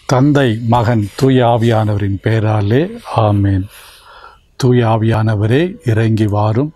தந்தை மகன் தூய ஆவியானவரின் பெயராலே ஆமேன் தூய ஆவியானவரே இறங்கி வாரும்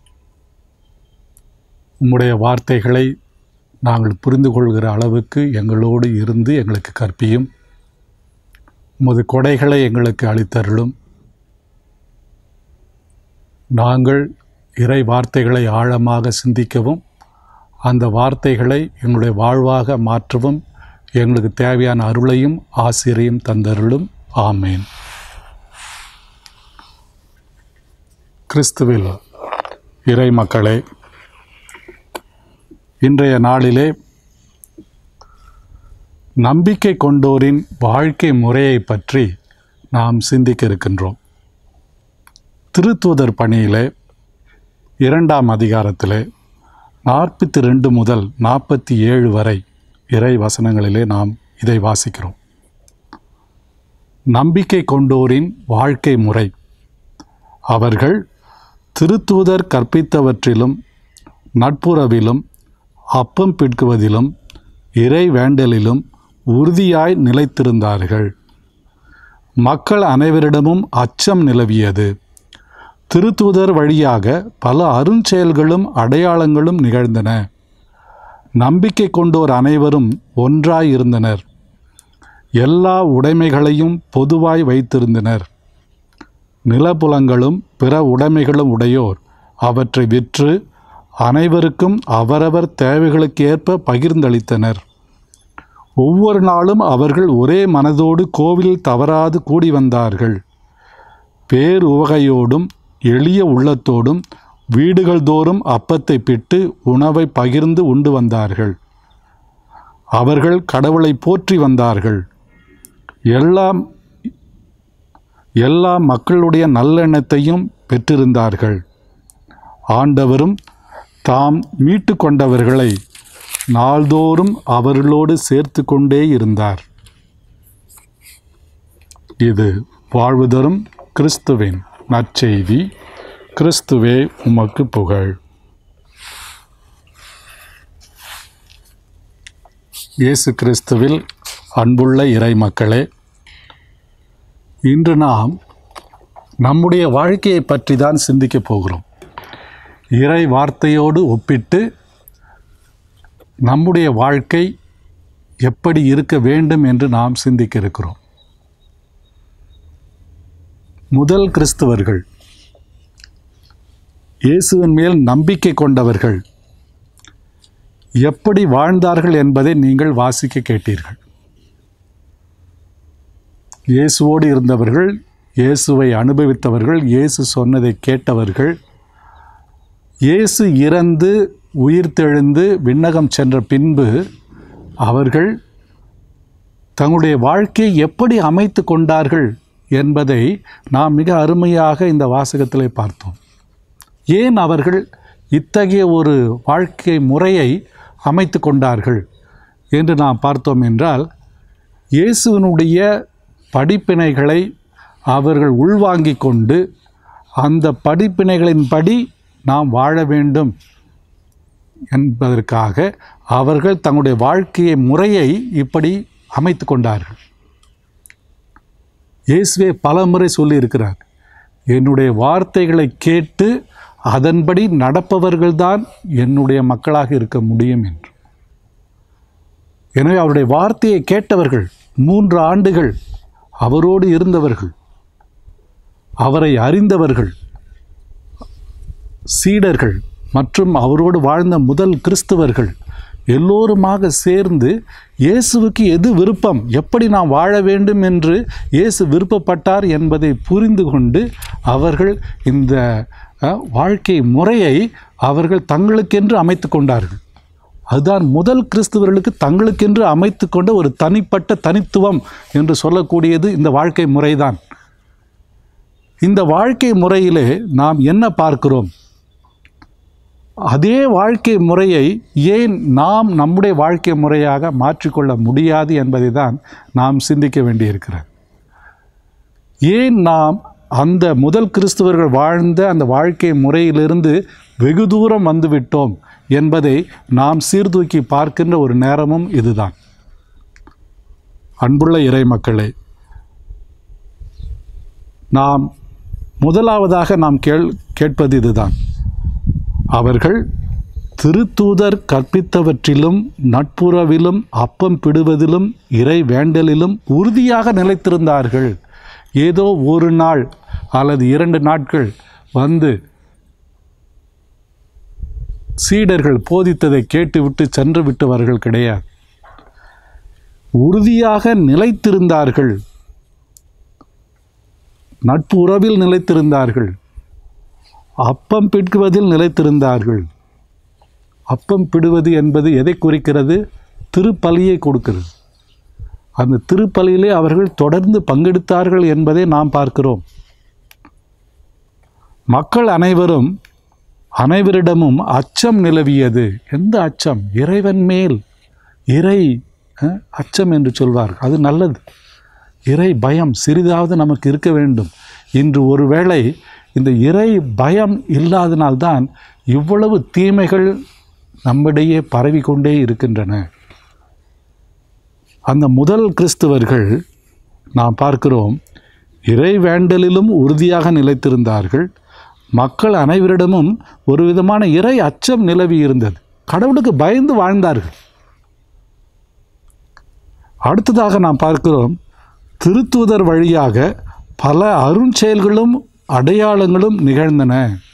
உம்முடைய வார்த்தைகளை நாங்கள் புரிந்து கொள்கிற அளவுக்கு எங்களோடு இருந்து எங்களுக்கு கற்பியும் உமது கொடைகளை எங்களுக்கு அளித்தருளும் நாங்கள் இறை வார்த்தைகளை ஆழமாக சிந்திக்கவும் அந்த வார்த்தைகளை எங்களுடைய வாழ்வாக மாற்றவும் எங்களுக்கு தேவையான அருளையும் ஆசிரியையும் தந்தருளும் ஆமேன் கிறிஸ்துவில் இறை மக்களே இன்றைய நாளிலே நம்பிக்கை கொண்டோரின் வாழ்க்கை முறையை பற்றி நாம் சிந்திக்க இருக்கின்றோம் திருத்தூதர் பணியிலே இரண்டாம் அதிகாரத்திலே நாற்பத்தி ரெண்டு முதல் நாற்பத்தி ஏழு வரை இறை வசனங்களிலே நாம் இதை வாசிக்கிறோம் நம்பிக்கை கொண்டோரின் வாழ்க்கை முறை அவர்கள் திருத்தூதர் கற்பித்தவற்றிலும் நட்புறவிலும் அப்பம் பிட்குவதிலும் இறை வேண்டலிலும் உறுதியாய் நிலைத்திருந்தார்கள் மக்கள் அனைவரிடமும் அச்சம் நிலவியது திருத்தூதர் வழியாக பல அருஞ்செயல்களும் அடையாளங்களும் நிகழ்ந்தன நம்பிக்கை கொண்டோர் அனைவரும் ஒன்றாய் இருந்தனர் எல்லா உடைமைகளையும் பொதுவாய் வைத்திருந்தனர் நிலப்புலங்களும் பிற உடைமைகளும் உடையோர் அவற்றை விற்று அனைவருக்கும் அவரவர் தேவைகளுக்கு ஏற்ப பகிர்ந்தளித்தனர் ஒவ்வொரு நாளும் அவர்கள் ஒரே மனதோடு கோவிலில் தவறாது கூடி வந்தார்கள் பேருவகையோடும் எளிய உள்ளத்தோடும் வீடுகள் தோறும் அப்பத்தை பிட்டு உணவை பகிர்ந்து உண்டு வந்தார்கள் அவர்கள் கடவுளை போற்றி வந்தார்கள் எல்லாம் எல்லா மக்களுடைய நல்லெண்ணத்தையும் பெற்றிருந்தார்கள் ஆண்டவரும் தாம் மீட்டு கொண்டவர்களை நாள்தோறும் அவர்களோடு சேர்த்து கொண்டே இருந்தார் இது வாழ்வு தரும் கிறிஸ்துவின் நற்செய்தி கிறிஸ்துவே உமக்கு புகழ் இயேசு கிறிஸ்துவில் அன்புள்ள இறை மக்களே இன்று நாம் நம்முடைய வாழ்க்கையை பற்றி தான் சிந்திக்கப் போகிறோம் இறை வார்த்தையோடு ஒப்பிட்டு நம்முடைய வாழ்க்கை எப்படி இருக்க வேண்டும் என்று நாம் சிந்திக்க இருக்கிறோம் முதல் கிறிஸ்தவர்கள் இயேசுவின் மேல் நம்பிக்கை கொண்டவர்கள் எப்படி வாழ்ந்தார்கள் என்பதை நீங்கள் வாசிக்க கேட்டீர்கள் இயேசுவோடு இருந்தவர்கள் இயேசுவை அனுபவித்தவர்கள் இயேசு சொன்னதை கேட்டவர்கள் இயேசு இறந்து உயிர்த்தெழுந்து விண்ணகம் சென்ற பின்பு அவர்கள் தங்களுடைய வாழ்க்கையை எப்படி அமைத்து கொண்டார்கள் என்பதை நாம் மிக அருமையாக இந்த வாசகத்திலே பார்த்தோம் ஏன் அவர்கள் இத்தகைய ஒரு வாழ்க்கை முறையை அமைத்து கொண்டார்கள் என்று நாம் பார்த்தோம் என்றால் இயேசுவினுடைய படிப்பினைகளை அவர்கள் உள்வாங்கிக் கொண்டு அந்த படிப்பினைகளின்படி நாம் வாழ வேண்டும் என்பதற்காக அவர்கள் தங்களுடைய வாழ்க்கையை முறையை இப்படி அமைத்து கொண்டார்கள் இயேசுவே பல முறை சொல்லியிருக்கிறார் என்னுடைய வார்த்தைகளை கேட்டு அதன்படி நடப்பவர்கள்தான் என்னுடைய மக்களாக இருக்க முடியும் என்று எனவே அவருடைய வார்த்தையை கேட்டவர்கள் மூன்று ஆண்டுகள் அவரோடு இருந்தவர்கள் அவரை அறிந்தவர்கள் சீடர்கள் மற்றும் அவரோடு வாழ்ந்த முதல் கிறிஸ்தவர்கள் எல்லோருமாக சேர்ந்து இயேசுவுக்கு எது விருப்பம் எப்படி நாம் வாழ வேண்டும் என்று இயேசு விருப்பப்பட்டார் என்பதை புரிந்து கொண்டு அவர்கள் இந்த அஹ், வாழ்க்கை முறையை அவர்கள் தங்களுக்கென்று அமைத்து கொண்டார்கள் அதுதான் முதல் கிறிஸ்தவர்களுக்கு தங்களுக்கென்று அமைத்து கொண்ட ஒரு தனிப்பட்ட தனித்துவம் என்று சொல்லக்கூடியது இந்த வாழ்க்கை முறைதான் இந்த வாழ்க்கை முறையிலே நாம் என்ன பார்க்கிறோம் அதே வாழ்க்கை முறையை ஏன் நாம் நம்முடைய வாழ்க்கை முறையாக மாற்றிக்கொள்ள முடியாது என்பதை தான் நாம் சிந்திக்க வேண்டியிருக்கிறது ஏன் நாம் அந்த முதல் கிறிஸ்தவர்கள் வாழ்ந்த அந்த வாழ்க்கை முறையிலிருந்து வெகு தூரம் வந்துவிட்டோம் என்பதை நாம் சீர்தூக்கி பார்க்கின்ற ஒரு நேரமும் இதுதான் அன்புள்ள இறை மக்களே நாம் முதலாவதாக நாம் கேள் கேட்பது இதுதான் அவர்கள் திருத்தூதர் கற்பித்தவற்றிலும் நட்புறவிலும் அப்பம் பிடுவதிலும் இறை வேண்டலிலும் உறுதியாக நிலைத்திருந்தார்கள் ஏதோ ஒரு நாள் அல்லது இரண்டு நாட்கள் வந்து சீடர்கள் போதித்ததை கேட்டுவிட்டு சென்று விட்டவர்கள் கிடையாது உறுதியாக நிலைத்திருந்தார்கள் நட்பு உறவில் நிலைத்திருந்தார்கள் அப்பம் பிட்குவதில் நிலைத்திருந்தார்கள் அப்பம் பிடுவது என்பது எதை குறிக்கிறது திருப்பலியை கொடுக்கிறது அந்த திருப்பலியிலே அவர்கள் தொடர்ந்து பங்கெடுத்தார்கள் என்பதை நாம் பார்க்கிறோம் மக்கள் அனைவரும் அனைவரிடமும் அச்சம் நிலவியது எந்த அச்சம் இறைவன் மேல் இறை அஹ், அச்சம் என்று சொல்வார்கள் அது நல்லது இறை பயம் சிறிதாவது நமக்கு இருக்க வேண்டும் இன்று ஒருவேளை இந்த இறை பயம் இல்லாதனால்தான் இவ்வளவு தீமைகள் நம்மிடையே பரவிக்கொண்டே இருக்கின்றன அந்த முதல் கிறிஸ்தவர்கள் நாம் பார்க்கிறோம் இறை வேண்டலிலும் உறுதியாக நிலைத்திருந்தார்கள் மக்கள் அனைவரிடமும் ஒரு விதமான இறை அச்சம் நிலவி இருந்தது கடவுளுக்கு பயந்து வாழ்ந்தார்கள் அடுத்ததாக நாம் பார்க்கிறோம் திருத்தூதர் வழியாக பல அருஞ்செயல்களும் அடையாளங்களும் நிகழ்ந்தன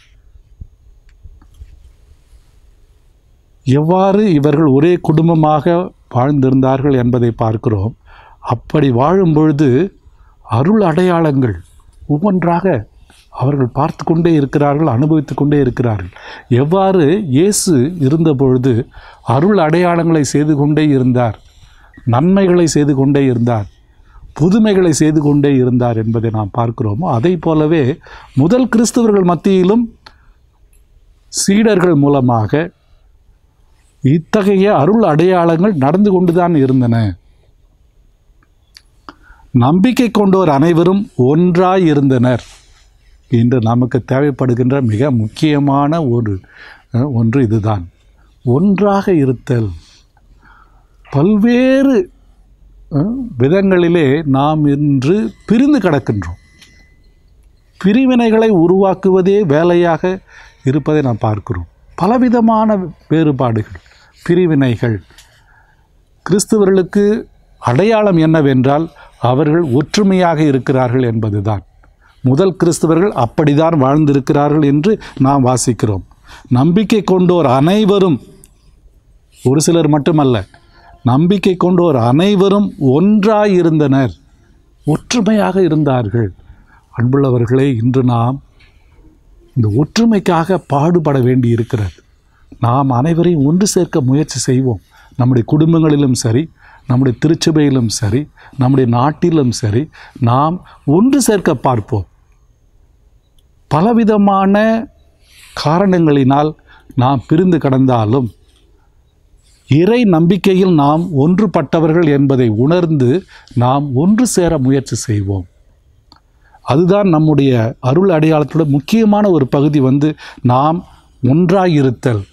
எவ்வாறு இவர்கள் ஒரே குடும்பமாக வாழ்ந்திருந்தார்கள் என்பதை பார்க்கிறோம் அப்படி வாழும் பொழுது அருள் அடையாளங்கள் ஒவ்வொன்றாக அவர்கள் பார்த்து கொண்டே இருக்கிறார்கள் அனுபவித்து கொண்டே இருக்கிறார்கள் எவ்வாறு இயேசு இருந்த பொழுது அருள் அடையாளங்களை செய்து கொண்டே இருந்தார் நன்மைகளை செய்து கொண்டே இருந்தார் புதுமைகளை செய்து கொண்டே இருந்தார் என்பதை நாம் பார்க்கிறோமோ அதை போலவே முதல் கிறிஸ்தவர்கள் மத்தியிலும் சீடர்கள் மூலமாக இத்தகைய அருள் அடையாளங்கள் நடந்து கொண்டுதான் இருந்தன நம்பிக்கை கொண்டோர் அனைவரும் ஒன்றாய் இருந்தனர் இன்று நமக்கு தேவைப்படுகின்ற மிக முக்கியமான ஒரு அஹ், ஒன்று இதுதான் ஒன்றாக இருத்தல் பல்வேறு அஹ், விதங்களிலே நாம் இன்று பிரிந்து கிடக்கின்றோம் பிரிவினைகளை உருவாக்குவதே வேலையாக இருப்பதை நாம் பார்க்கிறோம் பலவிதமான வேறுபாடுகள் பிரிவினைகள் கிறிஸ்தவர்களுக்கு அடையாளம் என்னவென்றால் அவர்கள் ஒற்றுமையாக இருக்கிறார்கள் என்பதுதான் முதல் கிறிஸ்தவர்கள் அப்படிதான் வாழ்ந்திருக்கிறார்கள் என்று நாம் வாசிக்கிறோம் நம்பிக்கை கொண்டோர் அனைவரும் ஒரு சிலர் மட்டுமல்ல நம்பிக்கை கொண்டோர் அனைவரும் ஒன்றாய் இருந்தனர் ஒற்றுமையாக இருந்தார்கள் அன்புள்ளவர்களே இன்று நாம் இந்த ஒற்றுமைக்காக பாடுபட வேண்டி இருக்கிறது நாம் அனைவரையும் ஒன்று சேர்க்க முயற்சி செய்வோம் நம்முடைய குடும்பங்களிலும் சரி நம்முடைய திருச்சபையிலும் சரி நம்முடைய நாட்டிலும் சரி நாம் ஒன்று சேர்க்க பார்ப்போம் பலவிதமான காரணங்களினால் நாம் பிரிந்து கடந்தாலும் இறை நம்பிக்கையில் நாம் ஒன்றுபட்டவர்கள் என்பதை உணர்ந்து நாம் ஒன்று சேர முயற்சி செய்வோம் அதுதான் நம்முடைய அருள் அடையாளத்தோட முக்கியமான ஒரு பகுதி வந்து நாம் ஒன்றாயிருத்தல்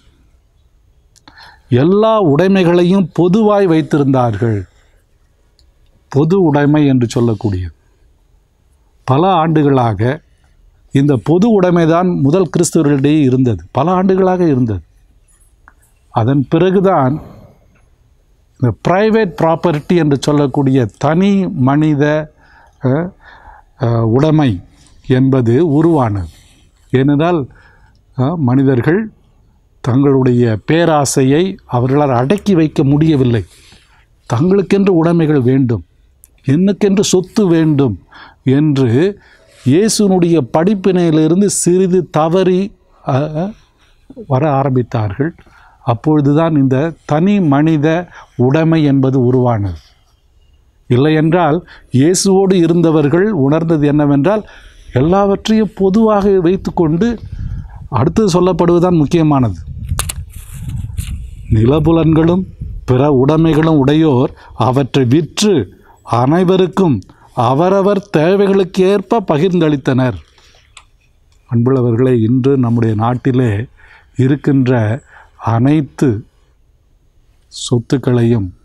எல்லா உடைமைகளையும் பொதுவாய் வைத்திருந்தார்கள் பொது உடைமை என்று சொல்லக்கூடியது பல ஆண்டுகளாக இந்த பொது உடைமைதான் முதல் கிறிஸ்தவர்களிடையே இருந்தது பல ஆண்டுகளாக இருந்தது அதன் பிறகுதான் இந்த ப்ரைவேட் ப்ராப்பர்ட்டி என்று சொல்லக்கூடிய தனி மனித அஹ், அஹ், உடைமை என்பது உருவானது ஏனென்றால் அஹ், மனிதர்கள் தங்களுடைய பேராசையை அவர்களால் அடக்கி வைக்க முடியவில்லை தங்களுக்கென்று உடைமைகள் வேண்டும் என்னுக்கென்று சொத்து வேண்டும் என்று இயேசுனுடைய படிப்பினையிலிருந்து சிறிது தவறி அஹ், அஹ், வர ஆரம்பித்தார்கள் அப்பொழுதுதான் இந்த தனி மனித உடைமை என்பது உருவானது இல்லையென்றால் இயேசுவோடு இருந்தவர்கள் உணர்ந்தது என்னவென்றால் எல்லாவற்றையும் பொதுவாக வைத்துக்கொண்டு அடுத்தது சொல்லப்படுவதுதான் முக்கியமானது நிலபுலன்களும் பிற உடைமைகளும் உடையோர் அவற்றை விற்று அனைவருக்கும் அவரவர் தேவைகளுக்கு ஏற்ப பகிர்ந்தளித்தனர் அன்புள்ளவர்களே இன்று நம்முடைய நாட்டிலே இருக்கின்ற அனைத்து சொத்துக்களையும்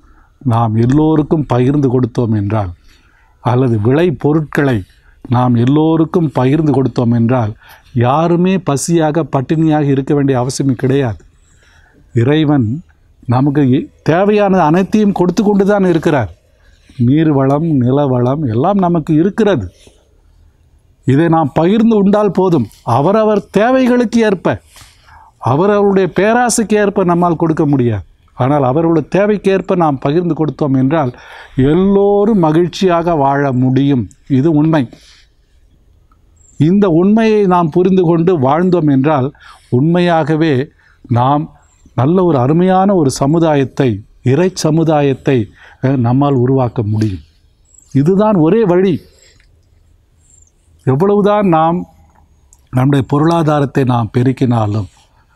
நாம் எல்லோருக்கும் பகிர்ந்து கொடுத்தோம் என்றால் அல்லது விளை பொருட்களை நாம் எல்லோருக்கும் பகிர்ந்து கொடுத்தோம் என்றால் யாருமே பசியாக பட்டினியாக இருக்க வேண்டிய அவசியம் கிடையாது இறைவன் நமக்கு எ- தேவையான அனைத்தையும் கொடுத்து கொண்டு தான் இருக்கிறார் நீர் வளம் நிலவளம் எல்லாம் நமக்கு இருக்கிறது இதை நாம் பகிர்ந்து உண்டால் போதும் அவரவர் தேவைகளுக்கு ஏற்ப அவரவருடைய பேராசைக்கு ஏற்ப நம்மால் கொடுக்க முடியாது ஆனால் அவர்களுடைய தேவைக்கு ஏற்ப நாம் பகிர்ந்து கொடுத்தோம் என்றால் எல்லோரும் மகிழ்ச்சியாக வாழ முடியும் இது உண்மை இந்த உண்மையை நாம் புரிந்து கொண்டு வாழ்ந்தோம் என்றால் உண்மையாகவே நாம் நல்ல ஒரு அருமையான ஒரு சமுதாயத்தை இறை சமுதாயத்தை அஹ், நம்மால் உருவாக்க முடியும் இதுதான் ஒரே வழி எவ்வளவுதான் நாம் நம்முடைய பொருளாதாரத்தை நாம் பெருக்கினாலும்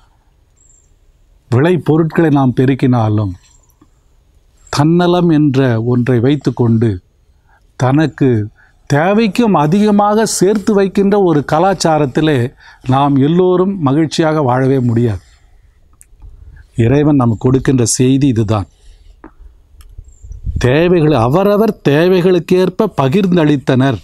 விளை பொருட்களை நாம் பெருக்கினாலும் தன்னலம் என்ற ஒன்றை வைத்துக்கொண்டு தனக்கு தேவைக்கும் அதிகமாக சேர்த்து வைக்கின்ற ஒரு கலாச்சாரத்திலே நாம் எல்லோரும் மகிழ்ச்சியாக வாழவே முடியாது இறைவன் நமக்கு கொடுக்கின்ற செய்தி இதுதான் தேவைகள் அவரவர் தேவைகளுக்கேற்ப பகிர்ந்தளித்தனர்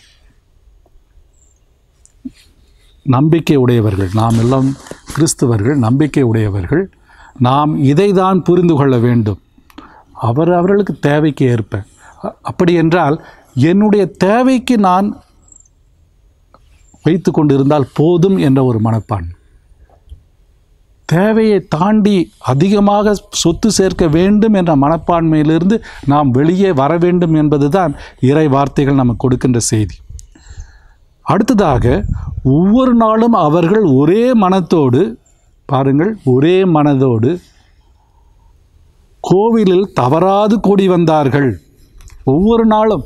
நம்பிக்கை உடையவர்கள் நாம் எல்லாம் கிறிஸ்தவர்கள் நம்பிக்கை உடையவர்கள் நாம் இதை தான் புரிந்து கொள்ள வேண்டும் அவர் அவர்களுக்கு தேவைக்கு ஏற்ப அ- அப்படி என்றால் என்னுடைய தேவைக்கு நான் வைத்து கொண்டிருந்தால் போதும் என்ற ஒரு மனப்பான்மை தேவையை தாண்டி அதிகமாக சொத்து சேர்க்க வேண்டும் என்ற மனப்பான்மையிலிருந்து நாம் வெளியே வர வேண்டும் என்பதுதான் இறை வார்த்தைகள் நமக்கு கொடுக்கின்ற செய்தி அடுத்ததாக ஒவ்வொரு நாளும் அவர்கள் ஒரே மனத்தோடு பாருங்கள் ஒரே மனதோடு கோவிலில் தவறாது கூடி வந்தார்கள் ஒவ்வொரு நாளும்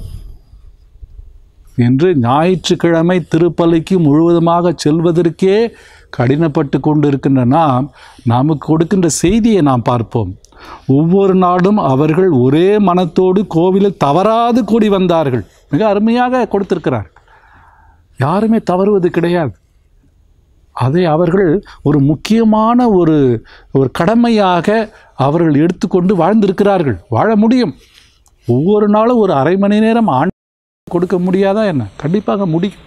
என்று ஞாயிற்றுக்கிழமை திருப்பலிக்கு முழுவதுமாக செல்வதற்கே கடினப்பட்டு கொண்டிருக்கின்ற நாம் நமக்கு கொடுக்கின்ற செய்தியை நாம் பார்ப்போம் ஒவ்வொரு நாளும் அவர்கள் ஒரே மனத்தோடு கோவிலில் தவறாது கூடி வந்தார்கள் மிக அருமையாக கொடுத்திருக்கிறார் யாருமே தவறுவது கிடையாது அதை அவர்கள் ஒரு முக்கியமான ஒரு ஒரு கடமையாக அவர்கள் எடுத்துக்கொண்டு வாழ்ந்திருக்கிறார்கள் வாழ முடியும் ஒவ்வொரு நாளும் ஒரு அரை மணி நேரம் ஆண் கொடுக்க முடியாதா என்ன கண்டிப்பாக முடியும்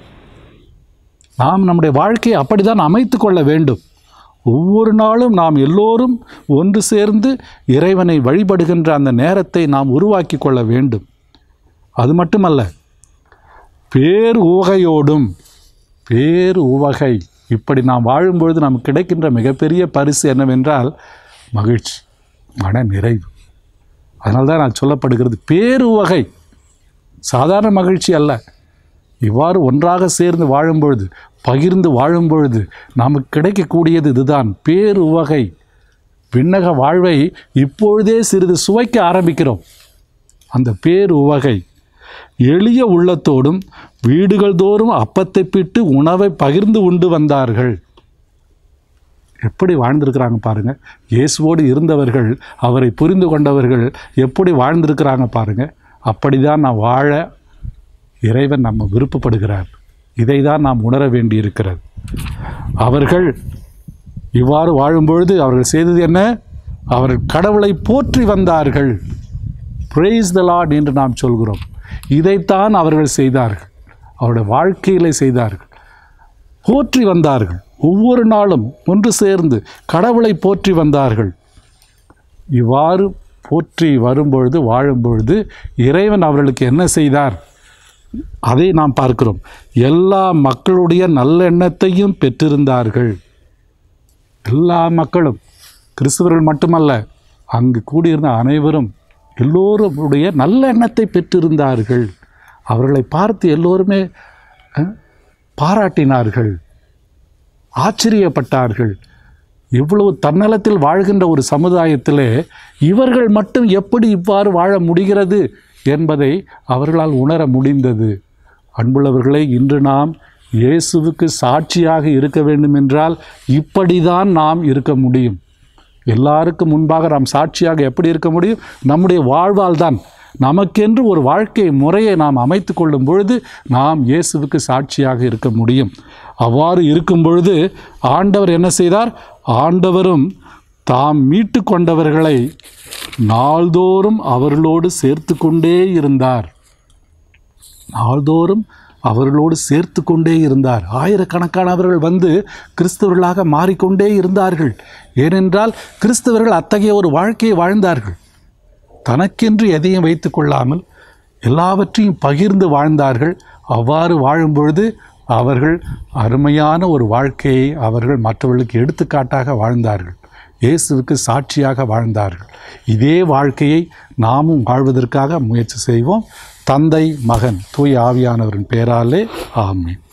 நாம் நம்முடைய வாழ்க்கையை அப்படித்தான் அமைத்து கொள்ள வேண்டும் ஒவ்வொரு நாளும் நாம் எல்லோரும் ஒன்று சேர்ந்து இறைவனை வழிபடுகின்ற அந்த நேரத்தை நாம் உருவாக்கி கொள்ள வேண்டும் அது மட்டுமல்ல பேர் உவகையோடும் பேர் உவகை இப்படி நாம் வாழும்பொழுது நமக்கு கிடைக்கின்ற மிகப்பெரிய பரிசு என்னவென்றால் மகிழ்ச்சி மன நிறைவு அதனால தான் நான் சொல்லப்படுகிறது பேர் உவகை சாதாரண மகிழ்ச்சி அல்ல இவ்வாறு ஒன்றாக சேர்ந்து வாழும் பொழுது பகிர்ந்து வாழும் பொழுது நமக்கு கிடைக்கக்கூடியது இதுதான் பேர் உவகை விண்ணக வாழ்வை இப்பொழுதே சிறிது சுவைக்க ஆரம்பிக்கிறோம் அந்த பேர் உவகை எளிய உள்ளத்தோடும் வீடுகள் தோறும் அப்பத்தை பிட்டு உணவை பகிர்ந்து உண்டு வந்தார்கள் எப்படி வாழ்ந்திருக்கிறாங்க பாருங்க இயேசுவோடு இருந்தவர்கள் அவரை புரிந்து கொண்டவர்கள் எப்படி வாழ்ந்திருக்கிறாங்க பாருங்க அப்படிதான் நான் வாழ இறைவன் நம்ம விருப்பப்படுகிறார் இதை தான் நாம் உணர வேண்டியிருக்கிறது அவர்கள் இவ்வாறு வாழும்பொழுது அவர்கள் செய்தது என்ன அவர்கள் கடவுளை போற்றி வந்தார்கள் praise the லார்ட் என்று நாம் சொல்கிறோம் இதைத்தான் அவர்கள் செய்தார்கள் அவருடைய வாழ்க்கையிலே செய்தார்கள் போற்றி வந்தார்கள் ஒவ்வொரு நாளும் ஒன்று சேர்ந்து கடவுளை போற்றி வந்தார்கள் இவ்வாறு போற்றி வரும்பொழுது வாழும்பொழுது இறைவன் அவர்களுக்கு என்ன செய்தார் அதை நாம் பார்க்கிறோம் எல்லா மக்களுடைய நல்லெண்ணத்தையும் பெற்றிருந்தார்கள் எல்லா மக்களும் கிறிஸ்தவர்கள் மட்டுமல்ல அங்கு கூடியிருந்த அனைவரும் எல்லோருடைய நல்ல எண்ணத்தை பெற்றிருந்தார்கள் அவர்களை பார்த்து எல்லோருமே அஹ், பாராட்டினார்கள் ஆச்சரியப்பட்டார்கள் இவ்வளவு தன்னலத்தில் வாழ்கின்ற ஒரு சமுதாயத்திலே இவர்கள் மட்டும் எப்படி இவ்வாறு வாழ முடிகிறது என்பதை அவர்களால் உணர முடிந்தது அன்புள்ளவர்களே இன்று நாம் இயேசுவுக்கு சாட்சியாக இருக்க வேண்டும் என்றால் இப்படிதான் நாம் இருக்க முடியும் எல்லாருக்கும் முன்பாக நாம் சாட்சியாக எப்படி இருக்க முடியும் நம்முடைய வாழ்வால் தான் நமக்கென்று ஒரு வாழ்க்கை முறையை நாம் அமைத்து கொள்ளும் பொழுது நாம் இயேசுவுக்கு சாட்சியாக இருக்க முடியும் அவ்வாறு இருக்கும் பொழுது ஆண்டவர் என்ன செய்தார் ஆண்டவரும் தாம் மீட்டு கொண்டவர்களை நாள்தோறும் அவர்களோடு சேர்த்து கொண்டே இருந்தார் நாள்தோறும் அவர்களோடு சேர்த்து கொண்டே இருந்தார் ஆயிரக்கணக்கானவர்கள் வந்து கிறிஸ்தவர்களாக மாறிக்கொண்டே இருந்தார்கள் ஏனென்றால் கிறிஸ்தவர்கள் அத்தகைய ஒரு வாழ்க்கையை வாழ்ந்தார்கள் தனக்கென்று எதையும் வைத்து கொள்ளாமல் எல்லாவற்றையும் பகிர்ந்து வாழ்ந்தார்கள் அவ்வாறு வாழும் பொழுது அவர்கள் அருமையான ஒரு வாழ்க்கையை அவர்கள் மற்றவர்களுக்கு எடுத்துக்காட்டாக வாழ்ந்தார்கள் இயேசுவுக்கு சாட்சியாக வாழ்ந்தார்கள் இதே வாழ்க்கையை நாமும் வாழ்வதற்காக முயற்சி செய்வோம் தந்தை மகன் தூய ஆவியானவரின் பேராலே ஆமென்